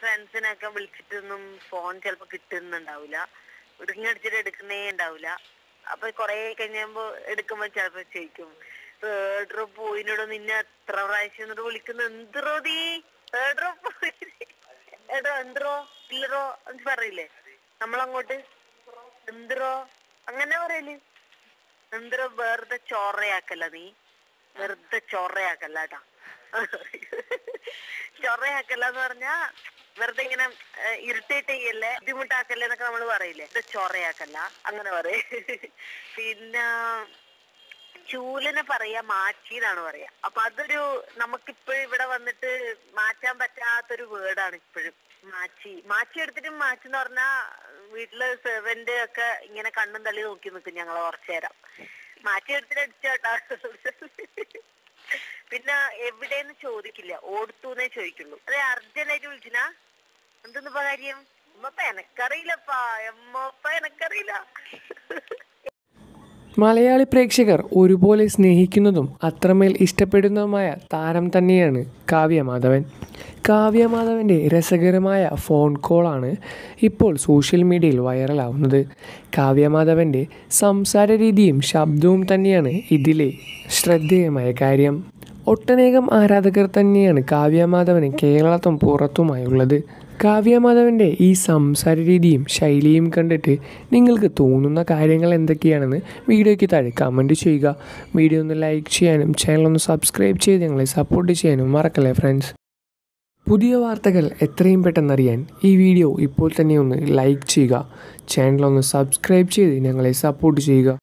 ഫ്രണ്ട്സിനൊക്കെ വിളിച്ചിട്ടൊന്നും ഫോൺ ചിലപ്പോ കിട്ടുന്നുണ്ടാവില്ല റിങ് അടിച്ചിട്ട് എടുക്കുന്നേ ഉണ്ടാവില്ല അപ്പൊ കൊറേ കഴിഞ്ഞപ്പോ എടുക്കുമ്പോ ചിലപ്പോ ചോദിക്കും ഏഡ്രോ പോയിനോടോ നിന്നെ എത്ര പ്രാവശ്യം എന്നിട്ട് വിളിക്കുന്ന എന്തോ നീ ഏഡ്രോ പോയി എടോ എന്തോ ഇല്ലറോ എന്ന് പറയില്ലേ നമ്മളങ്ങോട്ട് എന്തോ അങ്ങനെ പറയല് എന്തോ വെറുതെ ചോറയാക്കല്ല നീ വെറുതെ ചൊറയാക്കല്ല കേട്ടാ ചൊറയാക്കല്ല എന്ന് പറഞ്ഞാ വെറുതെ ഇങ്ങനെ ഇറിറ്റേറ്റ് ചെയ്യല്ലേ ബുദ്ധിമുട്ടാക്കല്ലേ എന്നൊക്കെ നമ്മൾ പറയില്ലേ ഇത് ചൊറയാക്കല്ല അങ്ങനെ പറയും പിന്നെ ചൂലിനെ പറയാ മാച്ചി എന്നാണ് പറയാ അപ്പൊ അതൊരു നമുക്കിപ്പോഴും ഇവിടെ വന്നിട്ട് മാറ്റാൻ പറ്റാത്തൊരു വേർഡാണ് ഇപ്പോഴും മാച്ചി മാച്ചി എടുത്തിട്ട് മാച്ചി എന്ന് പറഞ്ഞാ വീട്ടില് സെർവന്റ് ഒക്കെ ഇങ്ങനെ കണ്ണും തള്ളി നോക്കി നിൽക്കും ഞങ്ങളെ കുറച്ചു നേരം മാറ്റി എടുത്തിട്ട് അടിച്ചോട്ടാ പിന്നെ എവിടെന്ന് ചോദിക്കില്ല ഓടുത്തൂന്നേ ചോദിക്കുള്ളൂ അതെ അർജന്റായിട്ട് വിളിച്ചിനാ എന്തെന്നിപ്പ കാര്യം ഉമ്മപ്പ എനക്കറിയില്ലപ്പാ എമ്മപ്പ എനക്കറിയില്ല മലയാളി പ്രേക്ഷകർ ഒരുപോലെ സ്നേഹിക്കുന്നതും അത്രമേൽ ഇഷ്ടപ്പെടുന്നതുമായ താരം തന്നെയാണ് കാവ്യമാധവൻ കാവ്യമാധവൻ്റെ രസകരമായ ഫോൺ കോളാണ് ഇപ്പോൾ സോഷ്യൽ മീഡിയയിൽ വൈറലാവുന്നത് കാവ്യമാധവൻ്റെ സംസാര രീതിയും ശബ്ദവും തന്നെയാണ് ഇതിലെ ശ്രദ്ധേയമായ കാര്യം ഒട്ടനേകം ആരാധകർ തന്നെയാണ് കാവ്യമാധവന് കേരളത്തും പുറത്തുമായുള്ളത് കാവ്യമാധവൻ്റെ ഈ സംസാര രീതിയും ശൈലിയും കണ്ടിട്ട് നിങ്ങൾക്ക് തോന്നുന്ന കാര്യങ്ങൾ എന്തൊക്കെയാണെന്ന് വീഡിയോയ്ക്ക് താഴെ കമൻറ്റ് ചെയ്യുക വീഡിയോ ഒന്ന് ലൈക്ക് ചെയ്യാനും ചാനൽ ഒന്ന് സബ്സ്ക്രൈബ് ചെയ്ത് ഞങ്ങളെ സപ്പോർട്ട് ചെയ്യാനും മറക്കല്ലേ ഫ്രണ്ട്സ് പുതിയ വാർത്തകൾ എത്രയും പെട്ടെന്ന് അറിയാൻ ഈ വീഡിയോ ഇപ്പോൾ തന്നെ ഒന്ന് ലൈക്ക് ചെയ്യുക ചാനൽ ഒന്ന് സബ്സ്ക്രൈബ് ചെയ്ത് ഞങ്ങളെ സപ്പോർട്ട് ചെയ്യുക